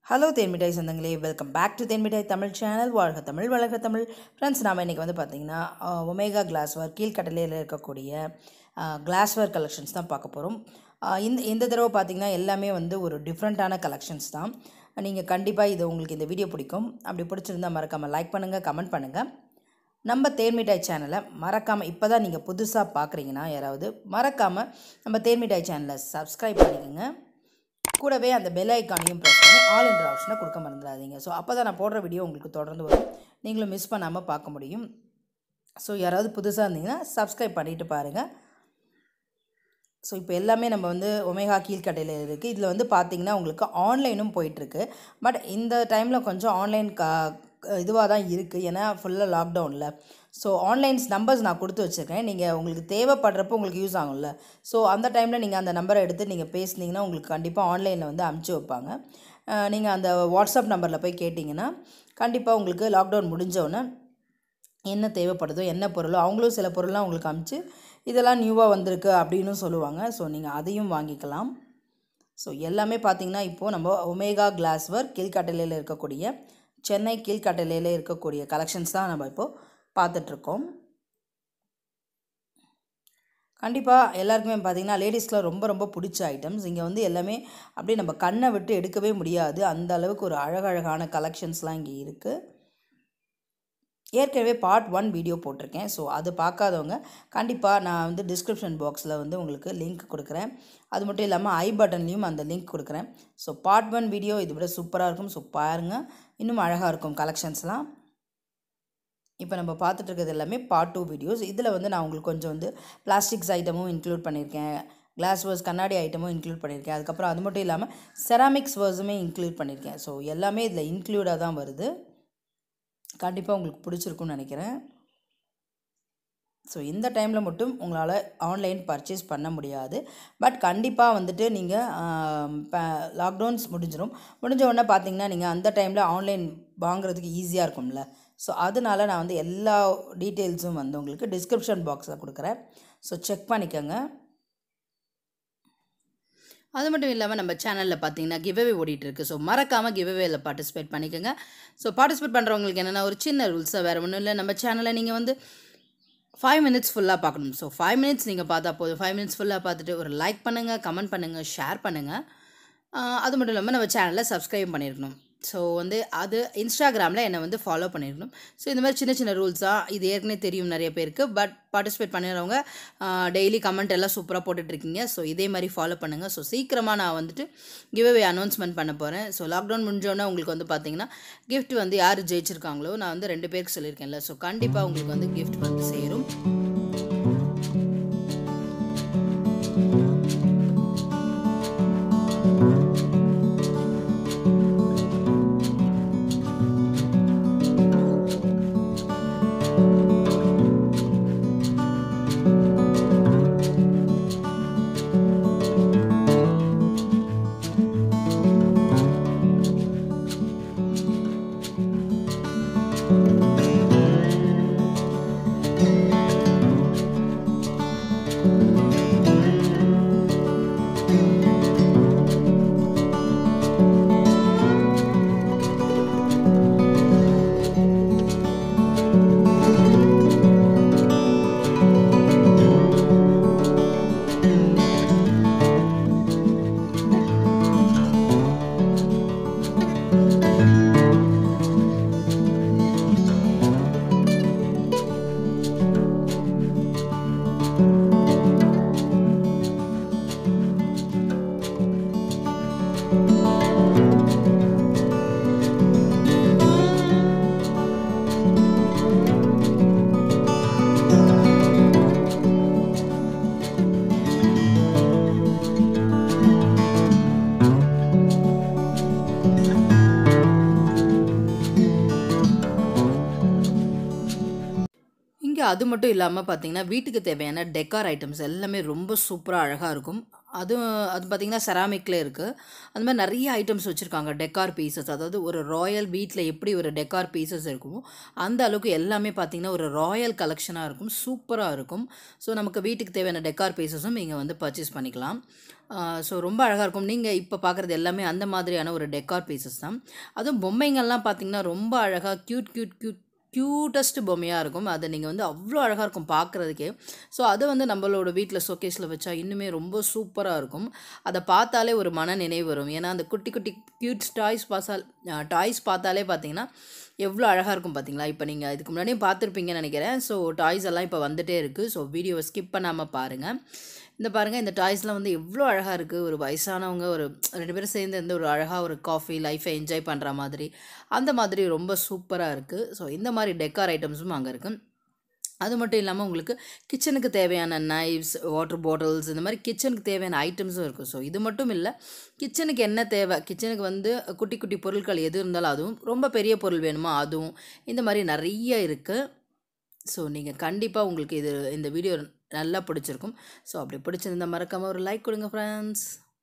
hello Thenmittai சொந்தங்களே welcome back to Thenmittai Tamil channel வாழ்க தமிழ் வளர்க தமிழ் ஃப்ரெண்ட்ஸ் நாம் இன்றைக்கி வந்து பார்த்திங்கன்னா ஒமேகா கிளாஸ்வேர் கீழ்கட்டளையில் இருக்கக்கூடிய கிளாஸ்வேர் கலெக்ஷன்ஸ் தான் பார்க்க போகிறோம் இந்த இந்த தடவை பார்த்திங்கன்னா எல்லாமே வந்து ஒரு டிஃப்ரெண்ட்டான கலெக்ஷன்ஸ் தான் நீங்கள் கண்டிப்பாக இது உங்களுக்கு இந்த வீடியோ பிடிக்கும் அப்படி பிடிச்சிருந்தால் மறக்காமல் லைக் பண்ணுங்கள் கமெண்ட் பண்ணுங்கள் நம்ம தேன்மிட்டாய் சேனலை மறக்காமல் இப்போ தான் நீங்கள் புதுசாக பார்க்குறீங்கன்னா யாராவது மறக்காமல் நம்ம தேன்மிட்டாய் சேனலை சப்ஸ்கிரைப் பண்ணிக்கோங்க கூடவே அந்த பெல் ஐக்கானையும் ப்ரெஸ் பண்ணி ஆல் என்ற ஆப்ஷனை கொடுக்க மறந்துடாதீங்க ஸோ அப்போ தான் நான் போடுற வீடியோ உங்களுக்கு தொடர்ந்து வரும் நீங்களும் மிஸ் பண்ணாமல் பார்க்க முடியும் ஸோ யாராவது புதுசாக இருந்தீங்கன்னா சப்ஸ்கிரைப் பண்ணிவிட்டு பாருங்கள் ஸோ இப்போ எல்லாமே நம்ம வந்து ஒமேகா கீழ்கட்டையில் இருக்குது இதில் வந்து பார்த்திங்கன்னா உங்களுக்கு ஆன்லைனும் போயிட்டுருக்கு பட் இந்த டைமில் கொஞ்சம் ஆன்லைன் கா இதுவாக தான் இருக்குது ஏன்னா ஃபுல்லாக லாக்டவுனில் ஸோ ஆன்லைன்ஸ் நம்பர்ஸ் நான் கொடுத்து வச்சுருக்கேன் நீங்கள் உங்களுக்கு தேவைப்படுறப்போ உங்களுக்கு யூஸ் ஆகும்ல ஸோ அந்த டைமில் நீங்கள் அந்த நம்பரை எடுத்து நீங்கள் பேசுனீங்கன்னா உங்களுக்கு கண்டிப்பாக ஆன்லைனில் வந்து அமுச்சு வைப்பாங்க நீங்கள் அந்த வாட்ஸ்அப் நம்பரில் போய் கேட்டிங்கன்னா கண்டிப்பாக உங்களுக்கு லாக்டவுன் முடிஞ்சோடனே என்ன தேவைப்படுதோ என்ன பொருளோ அவங்களும் சில பொருள்லாம் உங்களுக்கு அமுச்சு இதெல்லாம் நியூவாக வந்திருக்கு அப்படின்னு சொல்லுவாங்க ஸோ நீங்கள் அதையும் வாங்கிக்கலாம் ஸோ எல்லாமே பார்த்திங்கன்னா இப்போது நம்ம ஒமேகா கிளாஸ்வர் கீழ்கட்டளையில் இருக்கக்கூடிய சென்னை கீழ்கட்டளையில் இருக்கக்கூடிய கலெக்ஷன்ஸ் தான் நம்ம இப்போது பார்த்துட்ருக்கோம் கண்டிப்பாக எல்லாருக்குமே பார்த்திங்கன்னா லேடிஸ்க்குலாம் ரொம்ப ரொம்ப பிடிச்ச ஐட்டம்ஸ் இங்கே வந்து எல்லாமே அப்படியே நம்ம கண்ணை விட்டு எடுக்கவே முடியாது அந்த அளவுக்கு ஒரு அழகழகான கலெக்ஷன்ஸ்லாம் இங்கே இருக்குது ஏற்கனவே பார்ட் ஒன் வீடியோ போட்டிருக்கேன் ஸோ அது பார்க்காதவங்க கண்டிப்பாக நான் வந்து டிஸ்கிரிப்ஷன் பாக்ஸில் வந்து உங்களுக்கு லிங்க் கொடுக்குறேன் அது மட்டும் இல்லாமல் ஐ பட்டன்லேயும் அந்த லிங்க் கொடுக்குறேன் ஸோ பார்ட் ஒன் வீடியோ இதை விட சூப்பராக இருக்கும் ஸோ பாருங்கள் இன்னும் அழகாக இருக்கும் கலெக்ஷன்ஸ்லாம் இப்போ நம்ம பார்த்துட்டு இருக்கிறது எல்லாமே பார்ட் டூ வீடியோஸ் இதில் வந்து நான் உங்களுக்கு கொஞ்சம் வந்து பிளாஸ்டிக்ஸ் ஐட்டமும் இன்க்ளூட் பண்ணியிருக்கேன் கிளாஸ் வேர்ஸ் கண்ணாடி ஐட்டமும் இன்க்ளூட் பண்ணியிருக்கேன் அதுக்கப்புறம் அது மட்டும் இல்லாமல் செராமிக்ஸ் வேர்ஸுமே இன்க்ளூட் பண்ணியிருக்கேன் ஸோ எல்லாமே இதில் இன்க்ளூடாக தான் வருது கண்டிப்பாக உங்களுக்கு பிடிச்சிருக்குன்னு நினைக்கிறேன் ஸோ இந்த டைமில் மட்டும் உங்களால் ஆன்லைன் பர்ச்சேஸ் பண்ண முடியாது பட் கண்டிப்பாக வந்துட்டு நீங்கள் லாக்டவுன்ஸ் முடிஞ்சிடும் முடிஞ்ச உடனே பார்த்தீங்கன்னா நீங்கள் அந்த டைமில் ஆன்லைன் வாங்குறதுக்கு ஈஸியாக இருக்கும்ல ஸோ அதனால நான் வந்து எல்லா டீட்டெயில்ஸும் வந்து உங்களுக்கு டிஸ்கிரிப்ஷன் பாக்ஸில் கொடுக்குறேன் ஸோ செக் பண்ணிக்கோங்க அது மட்டும் இல்லாமல் நம்ம சேனலில் பார்த்தீங்கன்னா கிவ்அவே ஓடிட்டுருக்கு ஸோ மறக்காமல் கிவ்அவேல பார்ட்டிசிபேட் பண்ணிக்கோங்க ஸோ பார்ட்டிசிபேட் பண்ணுறவங்களுக்கு என்னென்னா ஒரு சின்ன ரூல்ஸாக வேறு ஒன்றும் இல்லை நம்ம சேனலை நீங்கள் வந்து ஃபைவ் மினிட்ஸ் ஃபுல்லாக பார்க்கணும் ஸோ ஃபைவ் மினிட்ஸ் நீங்கள் பார்த்தா போதும் ஃபைவ் மினிட்ஸ் ஃபுல்லாக பார்த்துட்டு ஒரு லைக் பண்ணுங்கள் கமெண்ட் பண்ணுங்கள் ஷேர் பண்ணுங்கள் அது மட்டும் இல்லாமல் நம்ம சேனலில் சப்ஸ்கிரைப் பண்ணியிருக்கணும் ஸோ வந்து அது இன்ஸ்டாகிராமில் என்னை வந்து ஃபாலோ பண்ணியிருக்கணும் ஸோ இந்த மாதிரி சின்ன சின்ன ரூல்ஸ் தான் இது ஏற்கனவே தெரியும் நிறைய பேருக்கு பட் பார்ட்டிசிபேட் பண்ணிடுறவங்க டெய்லி கமெண்ட் எல்லாம் சூப்பராக போட்டுட்ருக்கீங்க ஸோ இதே மாதிரி ஃபாலோ பண்ணுங்கள் ஸோ சீக்கிரமாக நான் வந்துட்டு கிவ்அவே அனௌன்ஸ்மெண்ட் பண்ண போகிறேன் ஸோ லாக்டவுன் முடிஞ்சோடனே உங்களுக்கு வந்து பார்த்தீங்கன்னா கிஃப்ட் வந்து யார் ஜெயிச்சிருக்காங்களோ நான் வந்து ரெண்டு பேருக்கு சொல்லியிருக்கேன்ல ஸோ கண்டிப்பாக உங்களுக்கு வந்து கிஃப்ட் வந்து சேரும் இங்கே அது மட்டும் இல்லாமல் பார்த்தீங்கன்னா வீட்டுக்கு தேவையான டெக்கார் ஐட்டம்ஸ் எல்லாமே ரொம்ப சூப்பராக அழகாக இருக்கும் அதுவும் அது பார்த்திங்கன்னா செராமிக்கில் இருக்குது அந்த மாதிரி நிறைய ஐட்டம்ஸ் வச்சுருக்காங்க டெக்கார் பீசஸ் அதாவது ஒரு ராயல் வீட்டில் எப்படி ஒரு டெக்கார் பீசஸ் இருக்குமோ அந்த அளவுக்கு எல்லாமே பார்த்திங்கன்னா ஒரு ராயல் கலெக்ஷனாக இருக்கும் சூப்பராக இருக்கும் ஸோ நமக்கு வீட்டுக்கு தேவையான டெக்கார் பீசஸும் இங்கே வந்து பர்ச்சேஸ் பண்ணிக்கலாம் ஸோ ரொம்ப அழகாக இருக்கும் நீங்கள் இப்போ பார்க்குறது எல்லாமே அந்த மாதிரியான ஒரு டெக்கார் பீசஸ் தான் அதுவும் பொம்மைங்கள்லாம் பார்த்திங்கன்னா ரொம்ப அழகாக க்யூட் க்யூட் க்யூட் க்யூட்டஸ்ட் பொம்மையாக இருக்கும் அதை நீங்கள் வந்து அவ்வளோ அழகாக இருக்கும் பார்க்குறதுக்கே ஸோ அது வந்து நம்மளோட வீட்டில் ஷோகேஸில் வச்சா இன்னுமே ரொம்ப சூப்பராக இருக்கும் அதை பார்த்தாலே ஒரு மன நினைவு வரும் ஏன்னா அந்த குட்டி குட்டி க்யூட் டாய்ஸ் பாசால் டாய்ஸ் பார்த்தாலே பார்த்தீங்கன்னா எவ்வளோ அழகாக இருக்கும் பார்த்தீங்களா இப்போ நீங்கள் இதுக்கு முன்னாடியும் பார்த்துருப்பீங்கன்னு நினைக்கிறேன் ஸோ டாய்ஸ் எல்லாம் இப்போ வந்துட்டே இருக்குது ஸோ வீடியோவை ஸ்கிப் பண்ணாமல் பாருங்கள் இந்த பாருங்கள் இந்த டாய்ஸ்லாம் வந்து எவ்வளோ அழகாக இருக்குது ஒரு வயசானவங்க ஒரு ரெண்டு பேரும் சேர்ந்து வந்து ஒரு அழகாக ஒரு காஃபி லைஃப்பை என்ஜாய் பண்ணுற மாதிரி அந்த மாதிரி ரொம்ப சூப்பராக இருக்குது ஸோ இந்த மாதிரி டெக்கார் ஐட்டம்ஸும் அங்கே இருக்குது அது மட்டும் இல்லாமல் உங்களுக்கு கிச்சனுக்கு தேவையான நைவ்ஸ் வாட்டர் பாட்டில்ஸ் இந்த மாதிரி கிச்சனுக்கு தேவையான ஐட்டம்ஸும் இருக்கும் ஸோ இது மட்டும் இல்லை கிச்சனுக்கு என்ன தேவை கிச்சனுக்கு வந்து குட்டி குட்டி பொருட்கள் எது இருந்தாலும் அதுவும் ரொம்ப பெரிய பொருள் வேணுமா அதுவும் இந்த மாதிரி நிறைய இருக்குது ஸோ நீங்கள் கண்டிப்பாக உங்களுக்கு இது இந்த வீடியோ நல்லா பிடிச்சிருக்கும் ஸோ அப்படி பிடிச்சிருந்தா மறக்காமல் ஒரு லைக் கொடுங்க ஃப்ரெண்ட்ஸ்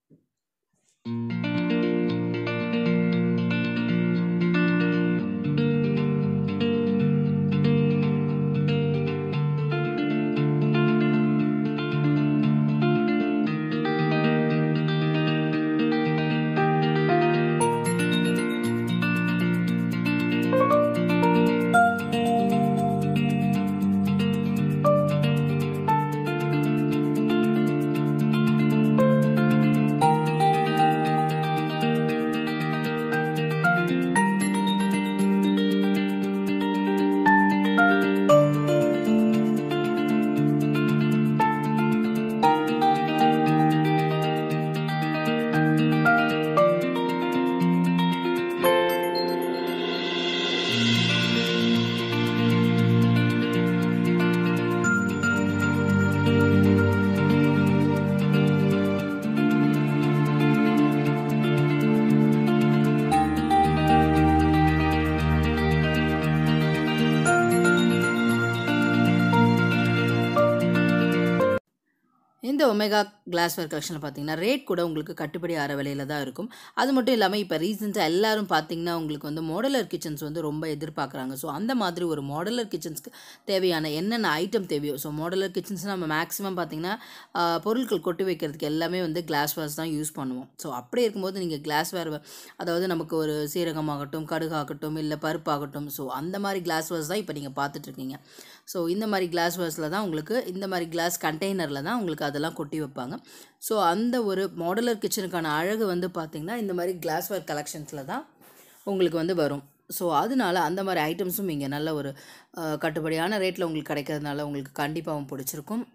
இந்த ஒமேகா கிளாஸ்வேர் கலெக்ஷனில் பார்த்தீங்கன்னா ரேட் கூட உங்களுக்கு கட்டுப்படி ஆகிற விலையில தான் இருக்கும் அது மட்டும் இல்லாமல் இப்போ ரீசெண்டாக எல்லாரும் பார்த்தீங்கன்னா உங்களுக்கு வந்து மாடலர் கிச்சன்ஸ் வந்து ரொம்ப எதிர்பார்க்குறாங்க ஸோ அந்த மாதிரி ஒரு மாடலர் கிச்சன்ஸ்க்கு தேவையான என்னென்ன ஐட்டம் தேவையோ ஸோ மாடலர் கிச்சன்ஸ் நம்ம மேக்ஸிமம் பார்த்தீங்கன்னா ஆஹ், பொருட்கள் கொட்டி வைக்கிறதுக்கு எல்லாமே வந்து கிளாஸ்வேர்ஸ் தான் யூஸ் பண்ணுவோம் ஸோ அப்படி இருக்கும்போது நீங்கள் கிளாஸ்வேர் அதாவது நமக்கு ஒரு சீரகமாகட்டும் கடுகாகட்டும் இல்லை பருப்பாகட்டும் ஸோ அந்த மாதிரி கிளாஸ்வேர்ஸ் தான் இப்போ நீங்கள் பார்த்துட்ருக்கீங்க ஸோ இந்த மாதிரி கிளாஸ்வேர்ஸில் தான் உங்களுக்கு இந்த மாதிரி கிளாஸ் கண்டெய்னரில் தான் உங்களுக்கு அதெல்லாம் கொட்டி வைப்பாங்க ஸோ அந்த ஒரு மாடலர் கிச்சனுக்கான அழகு வந்து பார்த்திங்கன்னா இந்த மாதிரி கிளாஸ்வேர் கலெக்ஷன்ஸில் தான் உங்களுக்கு வந்து வரும் ஸோ அதனால அந்த மாதிரி ஐட்டம்ஸும் இங்கே நல்ல ஒரு அஹ், கட்டுப்படியான ரேட்டில் உங்களுக்கு கிடைக்கிறதுனால உங்களுக்கு கண்டிப்பாகவும் பிடிச்சிருக்கும்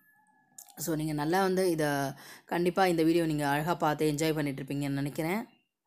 ஸோ நீங்கள் நல்லா வந்து இதை கண்டிப்பாக இந்த வீடியோ நீங்கள் அழகாக பார்த்து என்ஜாய் பண்ணிகிட்ருப்பீங்கன்னு நினைக்கிறேன்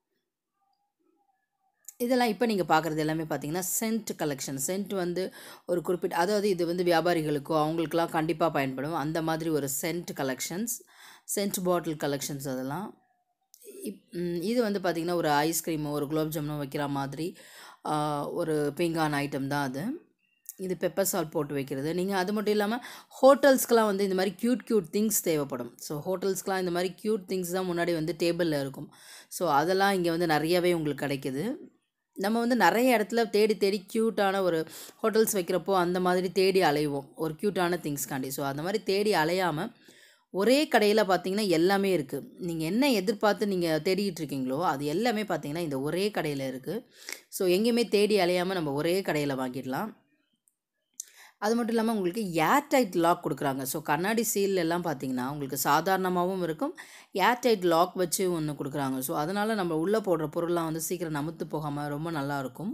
இதெல்லாம் இப்போ நீங்கள் பார்க்குறது எல்லாமே பார்த்தீங்கன்னா சென்ட் கலெக்ஷன் சென்ட் வந்து ஒரு குறிப்பிட்ட அதாவது இது வந்து வியாபாரிகளுக்கோ அவங்களுக்குலாம் கண்டிப்பாக பயன்படும் அந்த மாதிரி ஒரு scent collections scent bottle collections அதெல்லாம் இப் ம், இது வந்து பார்த்திங்கன்னா ஒரு ஐஸ்கிரீமோ ஒரு குலோப் ஜாமுனோ வைக்கிற மாதிரி ஆ, ஒரு பீங்கான் ஐட்டம் தான் அது இது பெப்பர் சால்ட் போட்டு வைக்கிறது நீங்கள் அது மட்டும் இல்லாமல் ஹோட்டல்ஸ்க்கெலாம் வந்து இந்த மாதிரி க்யூட் க்யூட் திங்ஸ் தேவைப்படும் ஸோ ஹோட்டல்ஸ்க்கெலாம் இந்த மாதிரி க்யூட் திங்ஸ் தான் முன்னாடி வந்து டேபிளில் இருக்கும் ஸோ அதெல்லாம் இங்கே வந்து நிறையவே உங்களுக்கு கிடைக்குது நம்ம வந்து நிறைய இடத்துல தேடி தேடி க்யூட்டான ஒரு ஹோட்டல்ஸ் வைக்கிறப்போ அந்த மாதிரி தேடி அலைவோம் ஒரு க்யூட்டான திங்ஸ்காண்டி ஸோ அந்த மாதிரி தேடி அலையாமல் ஒரே கடையில் பார்த்தீங்கன்னா எல்லாமே இருக்குது நீங்கள் என்ன எதிர்பார்த்து நீங்கள் தேடிக்கிட்டு இருக்கீங்களோ அது எல்லாமே பார்த்தீங்கன்னா இந்த ஒரே கடையில் இருக்குது ஸோ எங்கேயுமே தேடி அலையாமல் நம்ம ஒரே கடையில் வாங்கிடலாம் அது மட்டும் இல்லாமல் உங்களுக்கு ஏர்டைட் லாக் கொடுக்குறாங்க ஸோ கண்ணாடி சீல் எல்லாம் பார்த்தீங்கன்னா உங்களுக்கு சாதாரணமாகவும் இருக்கும் ஏர்டைட் லாக் வச்சு ஒன்று கொடுக்குறாங்க ஸோ அதனால் நம்ம உள்ளே போடுற பொருள்லாம் வந்து சீக்கிரம் நமுத்து போகாமல் ரொம்ப நல்லாயிருக்கும்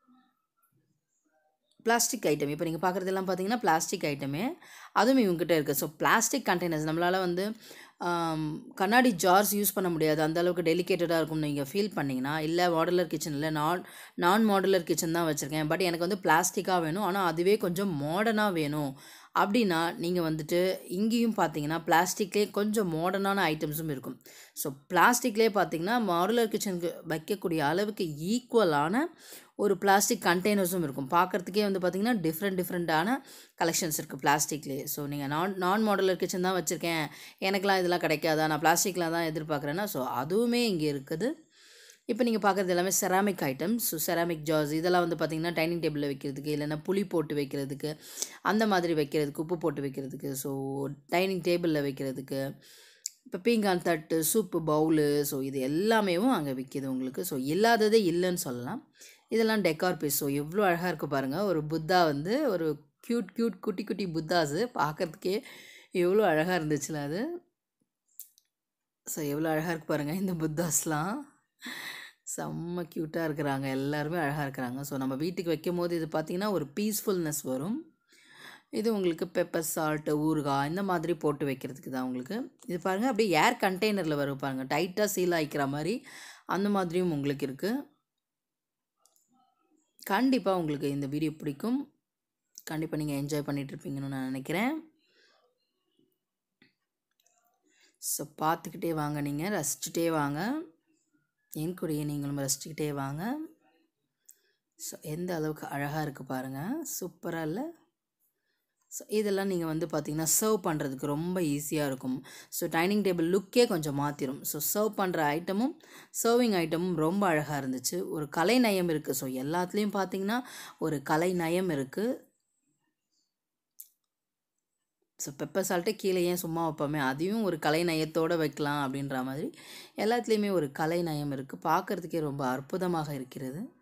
பிளாஸ்டிக் ஐட்டம் இப்போ நீங்கள் பார்க்குறதெல்லாம் பார்த்தீங்கன்னா பிளாஸ்டிக் ஐட்டமே அதுவும் இவங்ககிட்ட இருக்குது ஸோ பிளாஸ்டிக் கண்டெய்னர்ஸ் நம்மளால் வந்து ஆம், கண்ணாடி ஜார்ஸ் யூஸ் பண்ண முடியாது அந்த அளவுக்கு டெலிகேட்டடாக இருக்கும்னு நீங்கள் ஃபீல் பண்ணிங்கன்னா இல்லை மாடுலர் கிச்சன் இல்லை நான் நான் மாடுலர் கிச்சன் தான் வச்சுருக்கேன் பட் எனக்கு வந்து பிளாஸ்டிக்காக வேணும் ஆனால் அதுவே கொஞ்சம் மாடர்னாக வேணும் அப்படின்னா நீங்கள் வந்துட்டு இங்கேயும் பார்த்தீங்கன்னா பிளாஸ்டிக்லேயே கொஞ்சம் மாடர்னான ஐட்டம்ஸும் இருக்கும் ஸோ பிளாஸ்டிக்லேயே பார்த்தீங்கன்னா மாடுலர் கிச்சனுக்கு வைக்கக்கூடிய அளவுக்கு ஈக்குவலான ஒரு பிளாஸ்டிக் கண்டெய்னர்ஸும் இருக்கும் பார்க்குறதுக்கே வந்து பார்த்திங்கன்னா டிஃப்ரெண்ட் டிஃப்ரெண்ட்டான கலெக்ஷன்ஸ் இருக்குது பிளாஸ்டிக்லேயே ஸோ நீங்கள் நான் நான் மாடுலர் கிச்சன் தான் வச்சுருக்கேன் எனக்கெலாம் இதெல்லாம் கிடைக்காதா நான் பிளாஸ்டிக்கில் தான் எதிர்பார்க்குறேன்னா ஸோ அதுவுமே இங்கே இருக்குது இப்போ நீங்கள் பார்க்குறது எல்லாமே ceramic items so ceramic jars இதெல்லாம் வந்து பார்த்திங்கன்னா டைனிங் டேபிளில் வைக்கிறதுக்கு இல்லைன்னா புளி போட்டு வைக்கிறதுக்கு அந்த மாதிரி வைக்கிறதுக்கு உப்பு போட்டு வைக்கிறதுக்கு ஸோ டைனிங் டேபிளில் வைக்கிறதுக்கு இப்போ பீங்கான் தட்டு சூப்பு பவுலு ஸோ இது எல்லாமேவும் அங்கே விற்கிது உங்களுக்கு ஸோ இல்லாததே இல்லைன்னு சொல்லலாம் இதெல்லாம் டெக்கார் பீஸ் ஸோ எவ்வளோ அழகாக இருக்குது பாருங்கள் ஒரு புத்தா வந்து ஒரு க்யூட் க்யூட் குட்டி குட்டி புத்தாஸு பார்க்குறதுக்கே எவ்வளோ அழகாக இருந்துச்சுல அது ஸோ எவ்வளோ அழகாக இருக்கு பாருங்கள் இந்த புத்தாஸ்லாம் செம்ம க்யூட்டாக இருக்கிறாங்க எல்லாருமே அழகாக இருக்கிறாங்க ஸோ நம்ம வீட்டுக்கு வைக்கும் போது இது பார்த்திங்கன்னா ஒரு பீஸ்ஃபுல்னஸ் வரும் இது உங்களுக்கு பெப்பர் சால்ட்டு ஊறுகாய் இந்த மாதிரி போட்டு வைக்கிறதுக்கு தான் உங்களுக்கு இது பாருங்கள் அப்படியே ஏர் கண்டெய்னரில் வரும் பாருங்கள் டைட்டாக சீல் ஆகிக்கிற மாதிரி அந்த மாதிரியும் உங்களுக்கு இருக்குது கண்டிப்பாக உங்களுக்கு இந்த வீடியோ பிடிக்கும் கண்டிப்பாக நீங்கள் என்ஜாய் பண்ணிகிட்ருப்பீங்கன்னு நான் நினைக்கிறேன் ஸோ பார்த்துக்கிட்டே வாங்க நீங்கள் ரசிச்சுட்டே வாங்க என் கூடயே நீங்களும் ரசிச்சுக்கிட்டே வாங்க ஸோ எந்த அளவுக்கு அழகாக இருக்குது பாருங்கள் சூப்பராக இல்லை ஸோ இதெல்லாம் நீங்கள் வந்து பார்த்தீங்கன்னா சர்வ் பண்ணுறதுக்கு ரொம்ப ஈஸியாக இருக்கும் ஸோ டைனிங் டேபிள் லுக்கே கொஞ்சம் மாற்றிடும் ஸோ சர்வ் பண்ணுற ஐட்டமும் சர்விங் ஐட்டமும் ரொம்ப அழகாக இருந்துச்சு ஒரு கலை நயம் இருக்குது ஸோ எல்லாத்துலேயும் பார்த்தீங்கன்னா ஒரு கலை நயம் இருக்குது ஸோ பெப்பர் சால்ட்டே கீழே ஏன் சும்மா வைப்போமே அதையும் ஒரு கலை நயத்தோடு வைக்கலாம் அப்படின்ற மாதிரி எல்லாத்துலேயுமே ஒரு கலை நயம் இருக்குது பார்க்குறதுக்கே ரொம்ப அற்புதமாக இருக்கிறது